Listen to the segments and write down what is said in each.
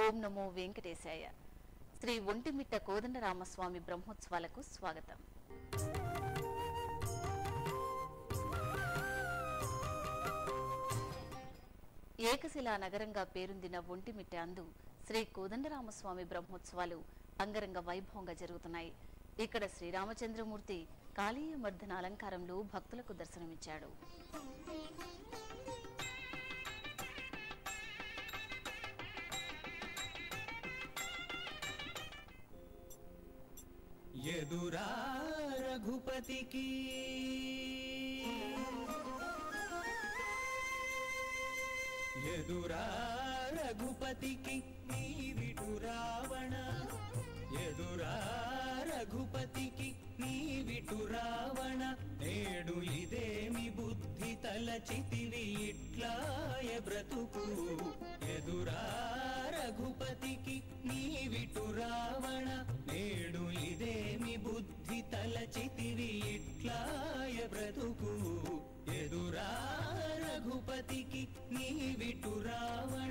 ఓం నమో వెంకటేశాయ శ్రీ ఒంటిమిట్ట కోదండరామస్వామి బ్రహ్మోత్సవాలకు స్వాగతం ఏకశిలా నగరంగా పేరొందిన ఒంటిమిట్ట అందు శ్రీ కోదండరామస్వామి బ్రహ్మోత్సవాలు అంగరంగ వైభవంగా జరుగుతున్నాయి ఇక్కడ శ్రీరామచంద్రమూర్తి కాళీయ మర్దన అలంకారంలో భక్తులకు దర్శనమిచ్చాడు ఎదురా రఘుపతికి ఎదురా రఘుపతికి నీవిటు రావణ ఎదురా రఘుపతికి నీవిటు రావణ నేడు ఇదేమి బుద్ధి తలచితివి ఇట్లాయ బ్రతుకు ఎదురా రఘుపతికి నీవిటు రావణ నేడు ఇదేమి బుద్ధి తలచితివి ఇట్లాయ బ్రతుకు ఎదురా రఘుపతికి నీవిటు రావణ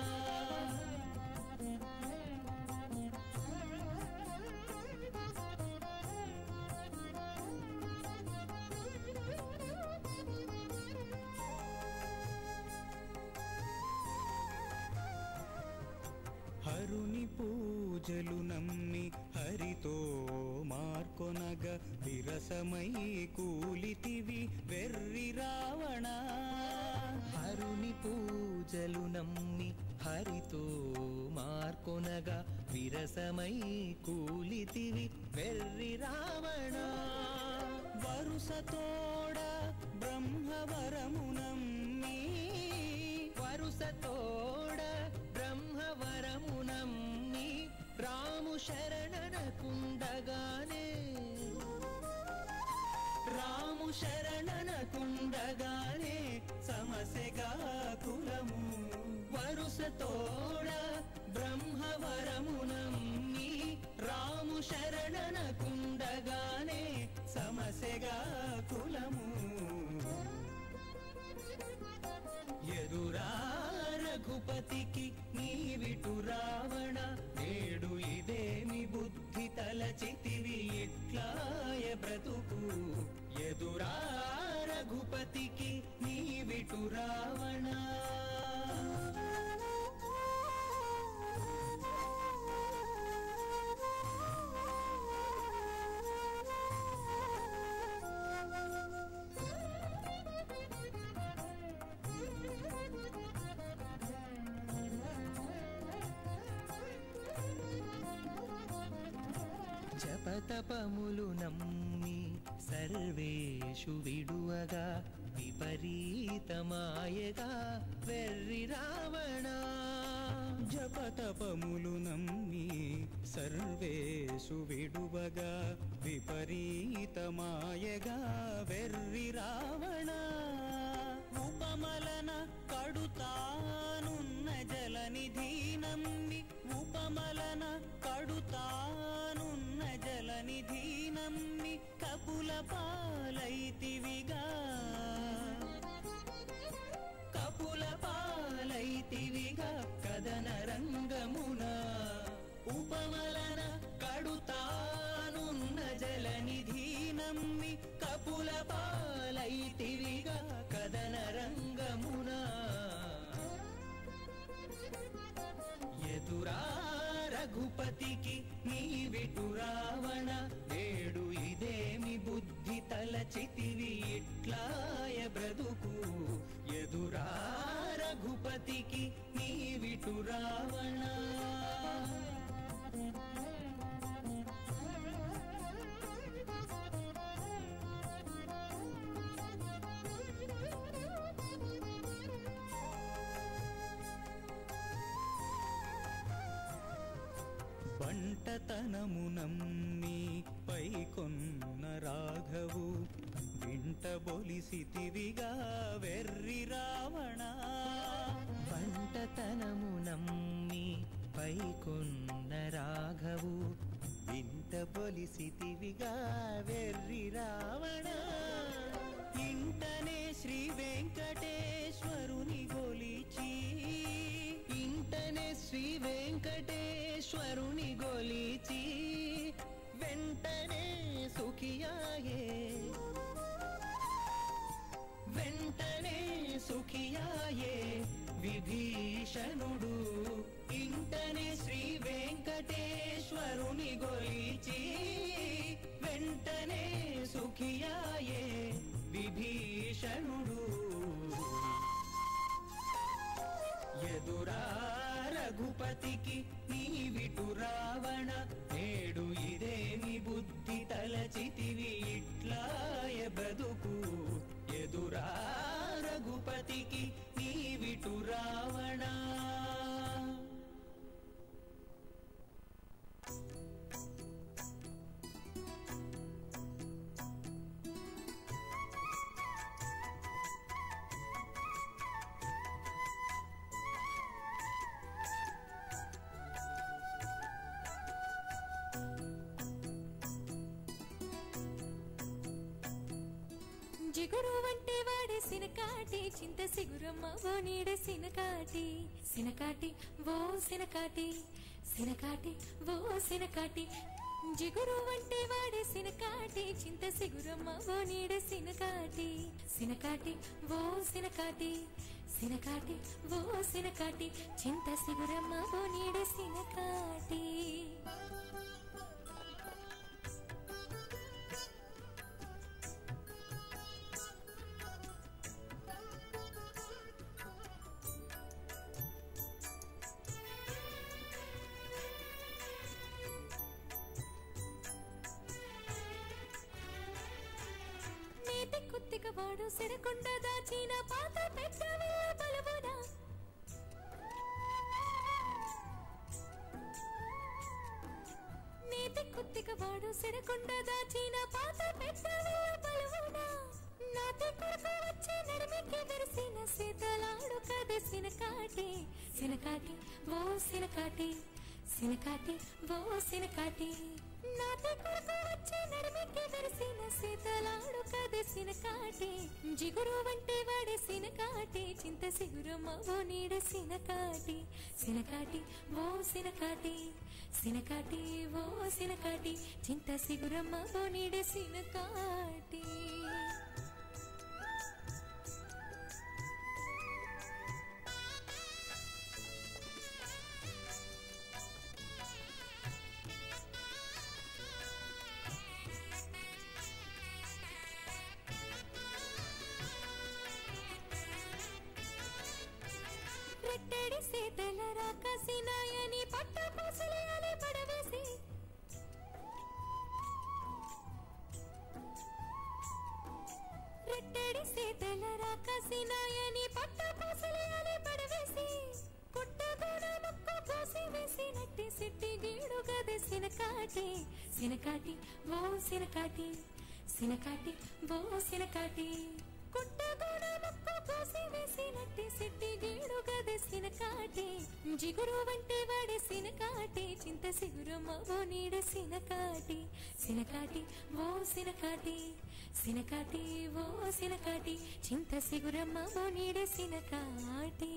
హరుని పూజలు నమ్మి హరితో మార్కొనగ విరసమై కూలితివి వెర్రి రావణ హరుని పూజలు నమ్మి హరితో మార్కొనగా విరసమై కూలితివి వెర్రి రావణ వరుసతోడ బ్రహ్మవరము నమ్మి వరుసతోడ బ్రహ్మవరము నమ్మి రాము శరణనకుండగానే రాము శరణనకుండగానే సమస్యగా కులము వరుసతోడ బ్రహ్మవరము నమ్మి రాము శరణనకుండగానే సమస్యగా కులము ఎదురా రఘుపతికి నీవిటు రావణ నేడు ఇదేమి బుద్ధి తలచితివి ఇట్లాయ బ్రతుకు ఎదురా రఘుపతికి నీవిటు రావణ జపతపములు నమ్మి సర్వేషు విడువగా విపరీతమాయగా వెర్రి రావణ జపతపములు నమ్మి సర్వేషు విడువగా విపరీతమాయగా వెర్రి రావణ ఉపమలన కడుతానున్న జలనిధి నమ్మి ఉపమలన కడుతానున్న జలనిధి నమ్మి కపుల పాలైతివిగా కపుల పాలైతివిగా కదన రంగమున ఉపమలన కడుతానున్న జలనిధి నమ్మి కపుల పాలైతివిగా కదన రంగమున ఎదురా రఘుపతికి నీవిటు రావణ నేడు ఇదేమి బుద్ధి తలచితివి ఇట్లాయ బ్రతుకు ఎదురా రఘుపతికి నీవిటు రావణ బంటతనము నమ్మి పైకొన్న రాఘవు వింట బొలిసితివిగా వెర్రి రావణ పంటతనము నమ్మి పైకొన్న రాఘవు వింట బొలిసితివిగా వెర్రి రావణ ఇంటనే శ్రీ వెంకటేశ్వరుని గొలిచి ఇంటనే శ్రీ వెంకట వెంకటేశ్వరుని గొలిచి వెంటనే సుఖియాయే వెంటనే సుఖియాయే విభీషణుడు ఇంటనే శ్రీ వెంకటేశ్వరుని గొలిచి వెంటనే సుఖియాయే విభీషణుడు ఎదురా రఘుపతికి నీవిటు రావణ నేడు ఇదేమి బుద్ధి తలచితివి ఇట్లాయ బ్రతుకు ఎదురా రఘుపతికి నీవిటు రావణ జిగురు వంటి వాడే సినకాటి చింత సిగురమ్మ ఓ నీడ సినకాటి సినకాటి ఓ సినకాటి సినకాటి ఓ సినకాటి జిగురు వంటి వాడే సినకాటి చింత సిగురమ్మ ఓ నీడ సినకాటి సినకాటి ఓ సినకాటి సినకాటి ఓ సినకాటి చింత సిగురమ్మ ఓ నీడ సినకాటి నేతి కుత్తిక వాడు సిరకుండ దాచిన పాత పెట్టవే బలవునా నేతి కుత్తిక వాడు సిరకుండ దాచిన పాత పెట్టవే బలవునా నాతి కొరకు వచ్చే నడిమికి వెరిసిన సీతలాడు కదే సినకాటి సినకాటి ఓ సినకాటి సినకాటి ఓ సినకాటి నాతి కొరకు వచ్చే నడిమికి వెరిసిన సీతలాడు కదే సినకాటి జిగురు వంటి వాడే సినకాటి చింత సిగురమ్మ ఓ నీడ సినకాటి సినకాటి ఓ సినకాటి సినకాటి ఓ సినకాటి చింత సిగురమ్మ ఓ నీడ సినకాటి రెట్టడి సీతల రాకసినాయని పట్ట పూసలేయాలి పడవేసి రెట్టడి సీతల రాకసినాయని పట్ట పూసలేయాలి పడవేసి పుట్టగోడ ముక్కు కోసి వేసి నట్టి సిట్టి గీడు గది సినకాటి సినకాటి ఓ సినకాటి సినకాటి ఓ సినకాటి కుట్టగోడ ముక్కు కోసి వేసి నట్టి సిట్టి గీడు గది సినకాటి జిగురు వంటి వాడే సినకాటి చింత సిగురమ్మ ఓ నీడ సినకాటి సినకాటి ఓ సినకాటి సినకాటి ఓ సినకాటి చింత సిగురమ్మ ఓ నీడ సినకాటి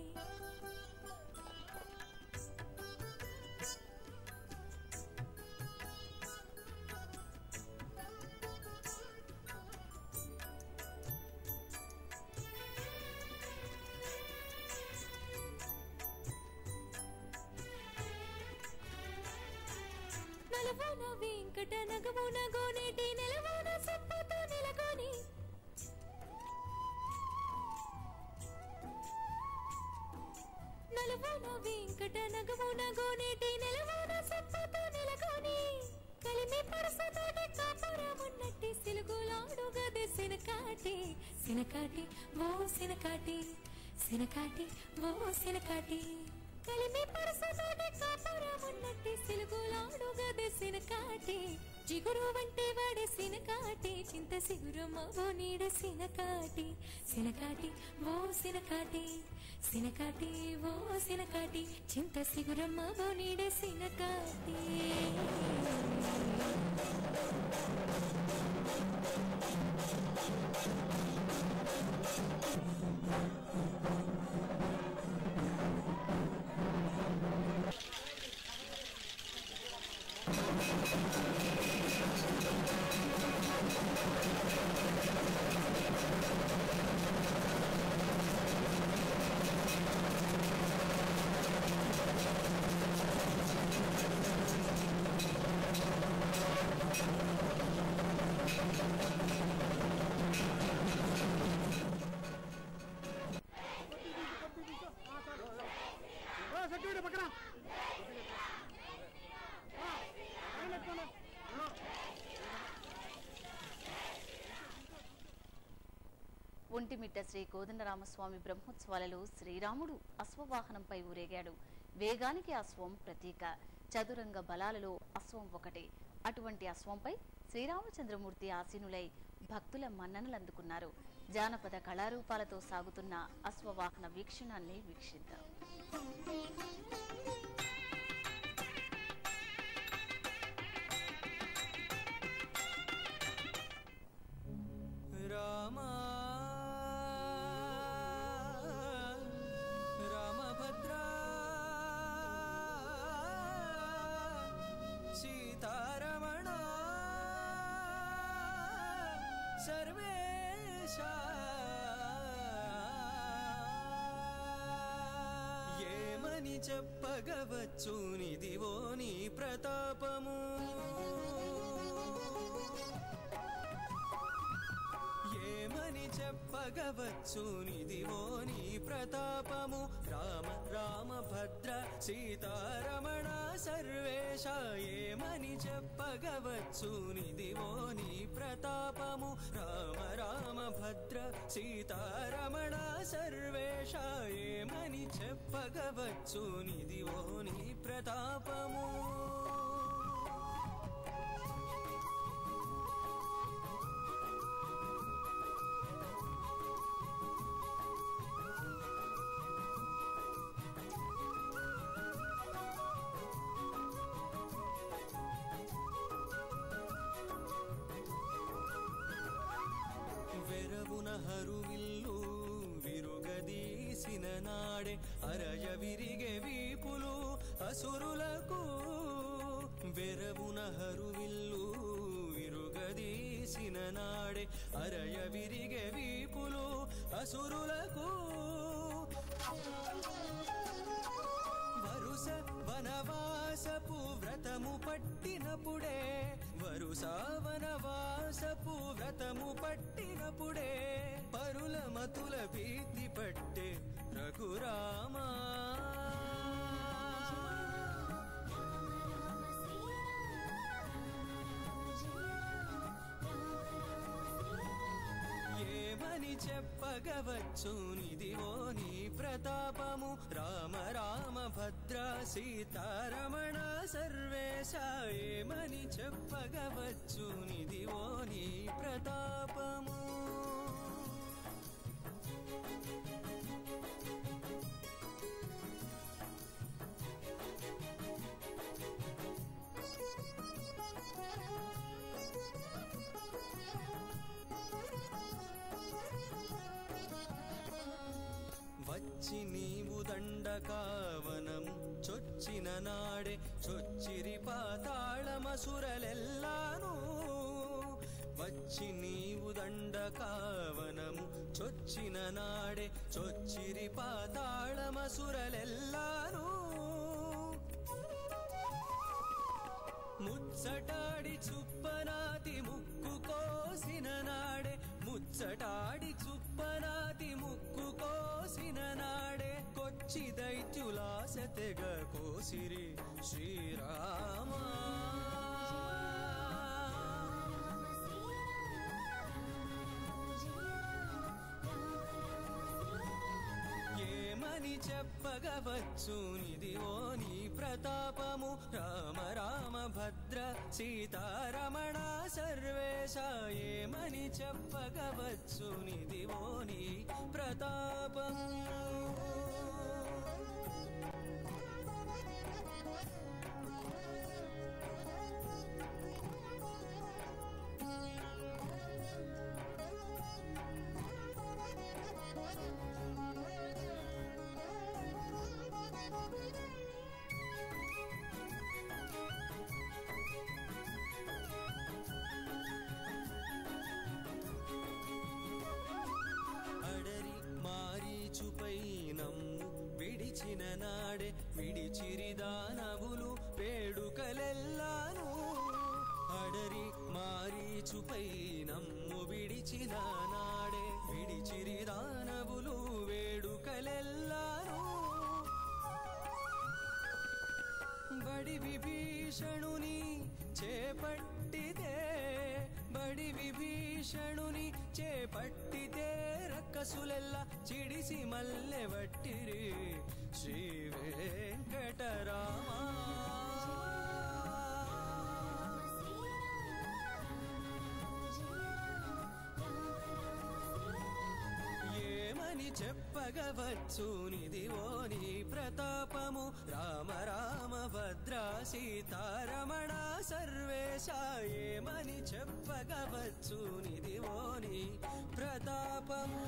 నలువన వెంకట నగమున గోనేటి నెలవన సొప్పుతో నెలకొని నలువన వెంకట నగమున గోనేటి నెలవన సొప్పుతో నెలకొని కలిమి పరసతోటి కాపురమున్నట్టి సిలుగులాడు గది సినకాటి సినకాటి ఓ సినకాటి సినకాటి ఓ సినకాటి కలిమి పరసతోటి కాపురమున్నట్టి సిలుగులాడు గది సినకాటి జిగురు వంటి వాడే సినకాటి చింత సిగురమ్మ ఓ నీడ సినకాటి సినకాటి ఓ సినకాటి సినకాటి ఓ సినకాటి చింత సిగురమ్మ ఓ నీడ సినకాటి ఒంటిమిట్ట శ్రీ కోదండరామస్వామి బ్రహ్మోత్సవాలలో శ్రీరాముడు అశ్వవాహనంపై ఊరేగాడు వేగానికి అశ్వం ప్రతీక చదురంగ బలాలలో అశ్వం ఒకటి అటువంటి అశ్వంపై శ్రీరామచంద్రమూర్తి ఆసీనులై భక్తుల మన్ననలు అందుకున్నారు జానపద కళారూపాలతో సాగుతున్న అశ్వవాహన వీక్షణాన్ని వీక్షిద్దాం రామా రామభద్రా సీతారమణ సర్వేశ ఏమని చెప్పగవచ్చు నిదివో నీ ప్రతాపము ఏమని చెప్పగవచ్చు నిదివో నీ ప్రతాపము రామ రామ భద్ర సీతారమణ సర్వేశ ఏమని చెప్పగవచ్చు నిదివో నీ ప్రతాపము రామ రామ భద్ర సీతారమణ సర్వేశ ఏమని చెప్పగవచ్చు నిదివో నీ ప్రతాపము వెరవున హరువిల్లు విరుగదీసిన నాడే అరయ విరిగే వీపులు అసురులకు వెరవున హరువిల్లు విరుగదీసిన నాడే అరయ విరిగే వీపులు అసురులకు వరుస వనవాసపు వ్రతము పట్టినప్పుడే వరుస వనవాసపు వ్రతము పట్టినప్పుడే పరుల మతుల భీతి పట్టే రఘురామా ఏమని చెప్పగవచ్చు నిదివో నీ ప్రతాపము రామ రామ భద్ర సీతారమణ సర్వేశ ఏమని చెప్పగవచ్చు నిదివో నీ ప్రతాపము వచ్చి నీవు దండకావనము చొచ్చిన నాడే చొచ్చిరి పాతాళమసురలెల్లాను వచ్చి నీవు దండకావనము చొచ్చిన నాడే చొచ్చిరి పాతాళమసురలెల్లాను ముచ్చటాడి చుప్పనాతి ముక్కు కోసిన నాడే ముచ్చటాడి చుప్పనాతి ముక్కు కోసిన నాడే కొచ్చి దైత్యులాస తెగ కోసిరి శ్రీరామా ఏమని చెప్పగవచ్చు నిదివో నీ ప్రతాపము రామ రామ భద్ర సీతారమణ సర్వేశ ఏమని చెప్పగవచ్చు నిదివో నీ ప్రతాపము నాడే విడిచిరిదానవులు వేడుకలెల్లాను అడరి మారీచుపై నమ్ము విడిచిన నాడే విడిచిరిదానవులు వేడుకలెల్లాను బడి విభీషణుని చేపట్టితే బడి విభీషణుని చేపట్టితే రక్కసులెల్ల చిడిసి మల్లె వట్టిరి శ్రీ వెంకటరామా ఏమని చెప్పగవచ్చు నిదివో నీ ప్రతాపము రామ రామ భద్ర సీతారమణ సర్వేశ ఏమని చెప్పగవచ్చు నిదివో నీ ప్రతాపము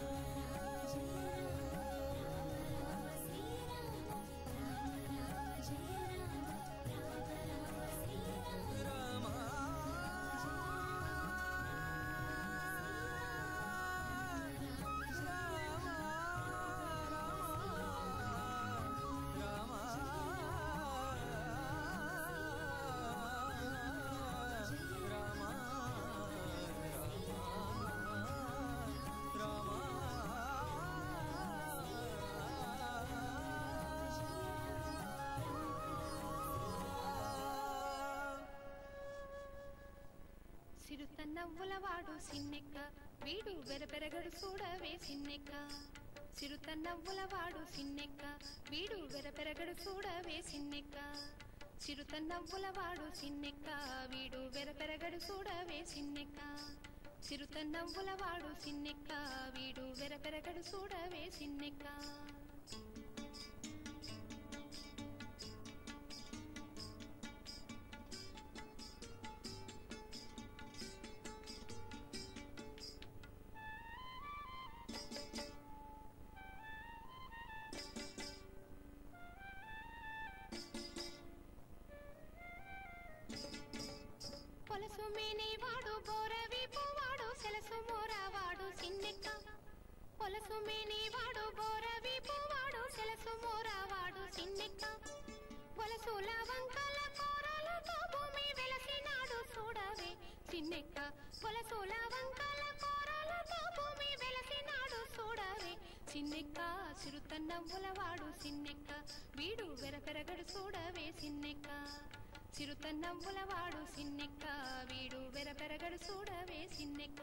రామ సిరుత నవ్వులవాడు సిన్నెక్క వీడు వెరపెరగడు చూడవే సిన్నెక్క సిరుత నవ్వులవాడు సిన్నెక్క వీడు వెరపెరగడు చూడవే సిన్నెక్క చిరుత నవ్వులవాడు సిన్నెక్క వీడు వెరపెరగడు చూడవే సిన్నెక్క చిరుత నవ్వులవాడు సిన్నెక్క వీడు వెరపెరగడు చూడవే సిన్నెక్క పొలసు మేనేవాడు బోరవీపు వాడు సెలసు మోరవాడు సిన్నెక్క పొలసు మేనేవాడు బోరవీపు వాడు సెలసు మోరవాడు సిన్నెక్క పొలసుల వంకల కూరలతో భూమి వెలసినాడు చూడవే సిన్నెక్క పొలసుల వంకల కూరలతో భూమి వెలసినాడు చూడవే సిన్నెక్క చిరుత నవ్వులవాడు సిన్నెక్క వీడు వెరపెరగడు చూడవే సిన్నెక్క చిరుత నవ్వులవాడు సిన్నెక్క వీడు వెరపెరగడు చూడవే సిన్నెక్క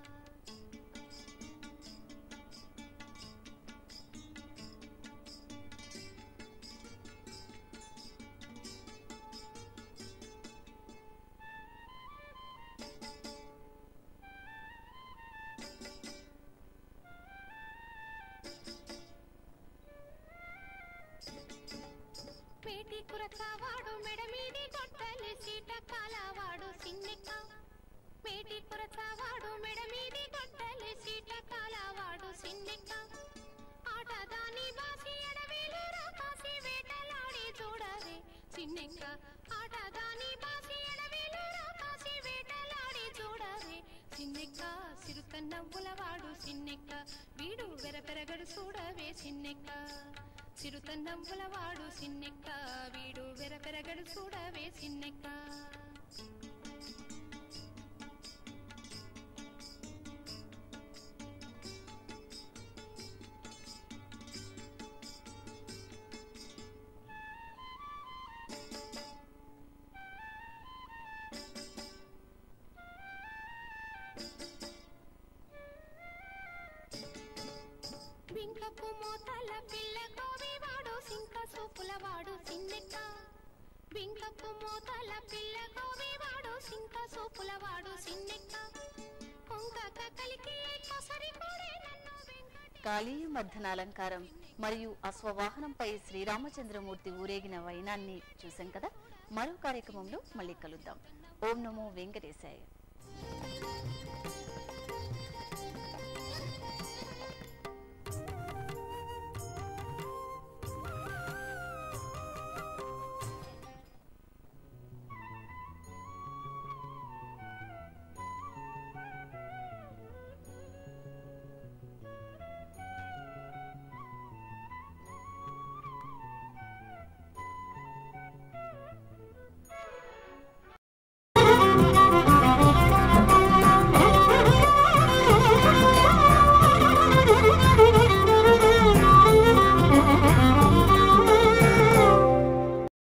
పేటి కురచవాడు మెడ మీది గొట్టలి సీట కాలవాడు సిన్నెక్క పేటి కురచవాడు మెడ మీది గొట్టలి సీట కాలవాడు సిన్నెక్క ఆటదాని బాసి ఎడవేలు రాకాసి వేటలాడి చూడవే సిన్నెక్క ఆటదాని బాసి ఎడవేలు రాకాసి వేటలాడి చూడవే సిన్నెక్క సిరుత నవ్వులవాడు సిన్నెక్క వీడు వెరపెరగడు చూడవే సిన్నెక్క చిరుత నవ్వులవాడు సిన్నెక్క వీడు వెరపెరగడు చూడవే సిన్నెక్క వింకపు మోతల పిల్ల కోవివాడు సింక సూపులవాడు సిన్నెక్క వింకపు మోతల పిల్ల కోవివాడు సింక సూపులవాడు సిన్నెక్క కొంక కలికి కొసరి కోడే నన్ను వెంకటే కాళీయ మర్దనాలంకారం మరియు అశ్వవాహనంపై శ్రీరామచంద్రమూర్తి ఊరేగిన వైనాన్ని చూసాం కదా మరో కార్యక్రమంలో మళ్ళీ కలుద్దాం ఓం నమో వెంకటేశాయ